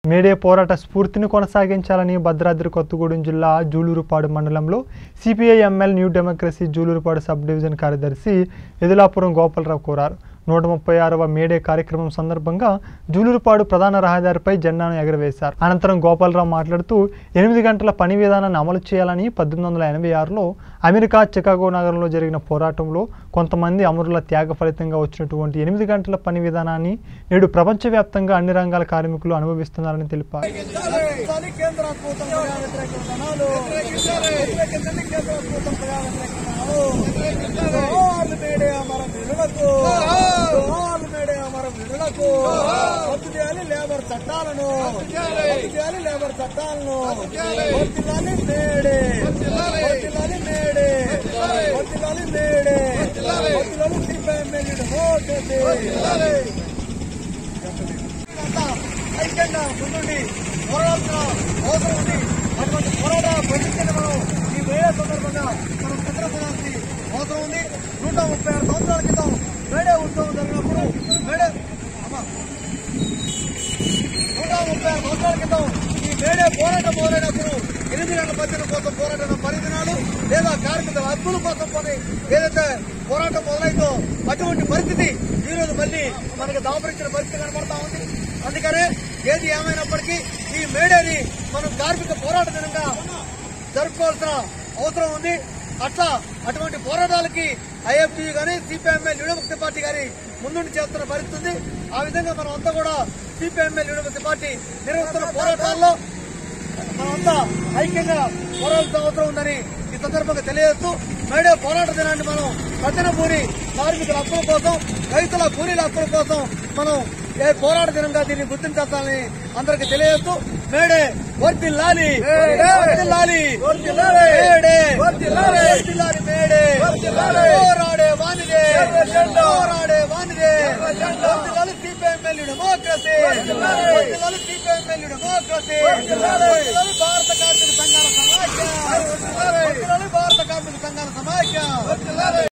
May Day పోరాట స్ఫూర్తిని కొనసాగించాలని భద్రాద్రి కొత్తగూడెం జిల్లా జూలూరుపాడు మండలంలో CPI ML new democracy Julurupadu sub division కార్యదర్శి ఎదులాపురం గోపాలరావు కోరారు నూట ముప్పై ఆరవ మేడే కార్యక్రమం సందర్భంగా జూలూరుపాడు ప్రధాన రహదారిపై జెండాను ఎగరవేశారు అనంతరం గోపాలరావు మాట్లాడుతూ ఎనిమిది గంటల పని విధానాన్ని అమలు చేయాలని పద్దెనిమిది వందల ఎనభై ఆరులో అమెరికా చికాగో నగరంలో జరిగిన పోరాటంలో కొంతమంది అమరుల త్యాగ ఫలితంగా వచ్చినటువంటి ఎనిమిది గంటల పని విధానాన్ని నేడు ప్రపంచవ్యాప్తంగా అన్ని రంగాల కార్మికులు అనుభవిస్తున్నారని తెలిపారు వ్యతిరేకించాలి కేంద్ర ప్రభుత్వం ప్రజా వ్యతిరేక విధానాలు వ్యతిరేకించండి కేంద్ర ప్రభుత్వం ప్రజా వ్యతిరేక విధానాలు జోహార్లు మేడే అమర వీరులకు జోహార్లు మేడే అమర వీరులకు రద్దు చేయాలి లేబర్ చట్టాలను రద్దు చేయాలి లేబర్ చట్టాలను వర్తిల్లాలి మేడే వర్తిల్లాలి మేడే వర్తిల్లాలి మేడే వర్తిల్లాలి సిపిఐ ఎమ్మెల్యేలు మోసేసి అంతా ఐక్యంగా ముందుండి పోరాడాల్సిన అవసరం ఉంది అటువంటి పోరాట పరిస్థితిని మనం ఈ వేరే సందర్భంగా మనం చిత్రపడాల్సి అవసరం ఉంది నూట ముప్పై ఆరు సంవత్సరాల క్రితం మేడే ఉత్సవం జరిగినప్పుడు మేడే అమ్మా నూట ముప్పై ఆరు సంవత్సరాల క్రితం ఈ మేడే పోరాటం మొదలైనప్పుడు ఎనిమిది గంటల పద్దెన కోసం పోరాటం పరిదినాలు లేదా కార్మికుల హక్కుల కోసం పని ఏదైతే పోరాటం మొదలైందో అటువంటి పరిస్థితి ఈ రోజు మళ్ళీ మనకు దాపరించిన పరిస్థితి కనబడతా ఉంది అందుకనే ఏది ఏమైనప్పటికీ ఈ మేడేని మనం కార్మిక పోరాట దినంగా జరుపుకోవాల్సిన అవసరం ఉంది అట్లా అటువంటి పోరాటాలకి ఐఎఫ్టీ గాని సిపిఎంఏ లిడముక్తి పార్టీ గాని ముందుండి చేస్తున్న పరిస్థితి ఉంది ఆ విధంగా మనం అంతా కూడా సిపిఎంఏ లిడముక్తి పార్టీ నిర్వహిస్తున్న పోరాటాల్లో మనమంతా ఐక్యంగా పోరాడాల్సిన అవసరం ఉందని ఈ సందర్భంగా తెలియజేస్తూ మేడే పోరాట దినాన్ని మనం కఠిన పూరి కార్మికుల హక్కుల కోసం రైతుల కూలీల హక్కుల కోసం మనం ఏ పోరాట దినంగా దీన్ని గుర్తించాలని అందరికి తెలియజేస్తూ మేడే వర్తిల్లాలి వర్తిల్లాలి మేడే వర్తిల్లాలి మేడే పోరాడే వానిదే పోరాడే వానిదే వర్తిల్లాలి సిపిఎంఎల్ డెమోక్రసీ వర్తిల్లాలి సిపిఎంఎల్ డెమోక్రసీ వర్తిల్లాలి భారత కార్మిక సంఘాల సమాఖ్య వర్తిల్లాలి భారత కార్మిక సంఘాల సమాఖ్య